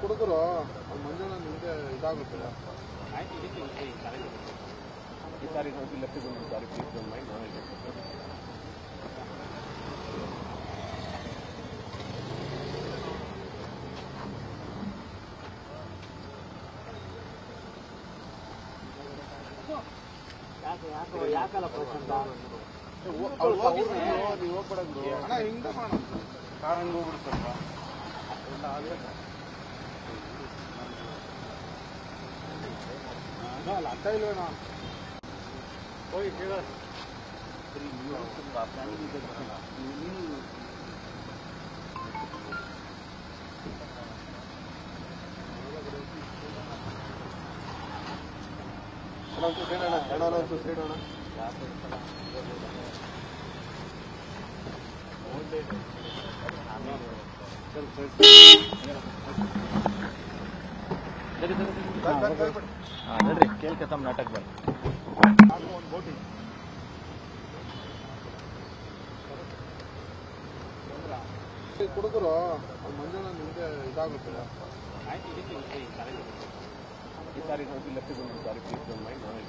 ಹುಡುಗರು ಮಂಜಾನ ನಿಮಗೆ ಇದಾಗುತ್ತೆ ಆಯ್ತು ಇದಕ್ಕೆ ಈ ಸಾರಿ ಈ ಸಾರಿ ಹೋಗಿ ಲೆಫ್ಟ್ ಬಂದು ಸಾರಿ ಪ್ಲೀಸ್ ಡೋಂಟ್ ಮೈಂಡ್ ನಾನೇ ಯಾಕೆ ಯಾಕೆ ಯಾಕಲ್ಲ ಪ್ರಶಾಂತ ಅವ್ರು ಹೋಗಿದ್ರು ನೀವು ಹೋಗ್ಬಿಡಂದ್ರು ಅಣ್ಣ ಹಿಂಗ ಮಾಡ ಕಾರ್ ಹಂಗೆ ಹೋಗ್ಬಿಡು ಸ್ವಲ್ಪ ಎಲ್ಲ ಆಗಲ್ಲ ಅಲ್ಲ ಅರ್ಥ ಇಲ್ವೇನೋ ಹೋಗಿ ಕೇಳ ಹಾಂ ನೋಡ್ರಿ ಕೇಳ್ಕತ್ತಮ್ಮ ನಾಟಕ ಬಂದು ಒಂದು ಬೋಟಿ ಹುಡುಗರು ಮಂಜಾನ ನಿಮಗೆ ಇದಾಗುತ್ತೆ ಆಯ್ತು ಇದಕ್ಕೆ ಈ ಸಾರಿ ಈ ಸಾರಿ ಹೋಗಿ ಲೆಫ್ಟ್ ಬಂದು ಸಾರಿ ಪ್ಲೀಸ್ ಡೋಂಟ್ ಮೈಂಡ್ ನಾನೇ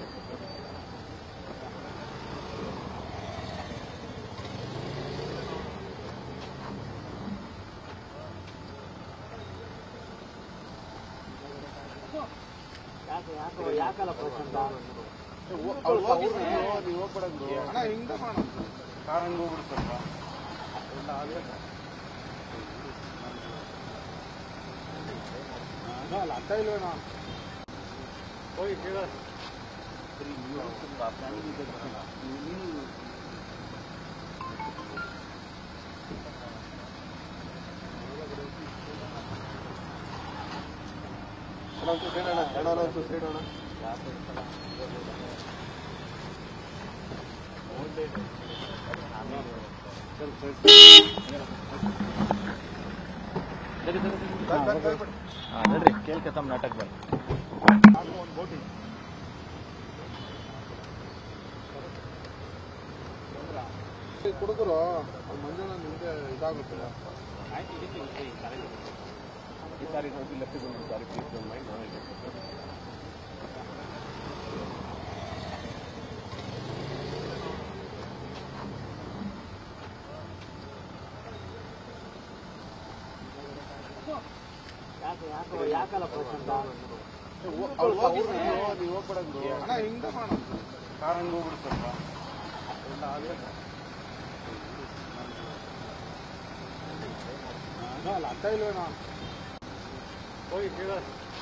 ಯಾಕೆ ಯಾಕೆ ಯಾಕಲ್ಲ ಪ್ರಶಾಂತ ಅವ್ರು ಹೋಗಿದ್ರು ನೀವು ಹೋಗ್ಬಿಡಂದ್ರು ಅಣ್ಣ ಹಿಂಗ ಮಾಡ ಕಾರ್ ಹಂಗೆ ಹೋಗ್ಬಿಡು ಸ್ವಲ್ಪ ಎಲ್ಲ ಆಗಲ್ಲ ಅಲ್ಲ ಅರ್ಥ ಇಲ್ವೇನೋ ಹೋಗಿ ಕೇಳ ಹಾಂ ನೋಡ್ರಿ ಕೇಳ್ಕತ್ತಮ್ಮ ನಾಟಕ ಬಂದು ಒಂದು ಬೋಟಿ ಹುಡುಗರು ಮಂಜಾನ ನಿಮಗೆ ಇದಾಗುತ್ತೆ ಆಯ್ತು ಇದಕ್ಕೆ ಈ ಸಾರಿ ಈ ಸಾರಿ ಹೋಗಿ ಲೆಫ್ಟ್ ಬಂದು ಸಾರಿ ಪ್ಲೀಸ್ ಡೋಂಟ್ ಮೈಂಡ್ ನಾನೇ ಯಾಕೆ ಯಾಕೆ ಯಾಕಲ್ಲ ಪ್ರಶಾಂತ ಅವ್ರು ಹೋಗಿದ್ರು ನೀವು ಹೋಗ್ಬಿಡಂದ್ರು ಅಣ್ಣ ಹಿಂಗ ಮಾಡ ಕಾರ್ ಹಂಗೆ ಹೋಗ್ಬಿಡು ಸ್ವಲ್ಪ ಎಲ್ಲ ಆಗಲ್ಲ ಅಲ್ಲ ಅರ್ಥ ಇಲ್ವೇನೋ ಹೋಗಿ ಕೇಳ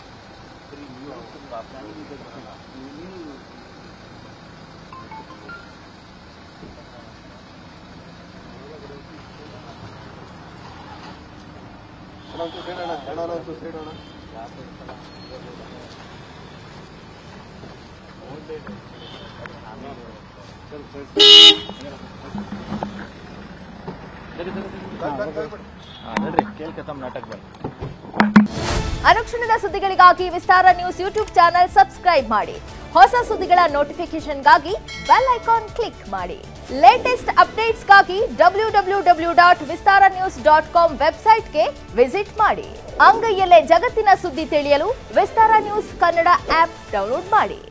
ಹಾಂ ನೋಡ್ರಿ ಕೇಳ್ಕತ್ತಮ್ಮ ನಾಟಕ ಬಂದು ಅನುಕ್ಷಣದ ಸುದ್ದಿಗಳಿಗಾಗಿ Vistara news YouTube channel subscribe ಮಾಡಿ ಹೊಸ ಸುದ್ದಿಗಳ ನೋಟಿಫಿಕೇಶನ್ಗಾಗಿ ಬೆಲ್ ಐಕಾನ್ ಕ್ಲಿಕ್ ಮಾಡಿ ಲೇಟೆಸ್ಟ್ ಅಪ್ಡೇಟ್ಸ್ಗಾಗಿ W W W dot Vistara news dot com ವೆಬ್ಸೈಟ್ಗೆ ವಿಸಿಟ್ ಮಾಡಿ ಅಂಗೈಯಲ್ಲೇ ಜಗತ್ತಿನ ಸುದ್ದಿ ತಿಳಿಯಲು Vistara news Kannada app download ಮಾಡಿ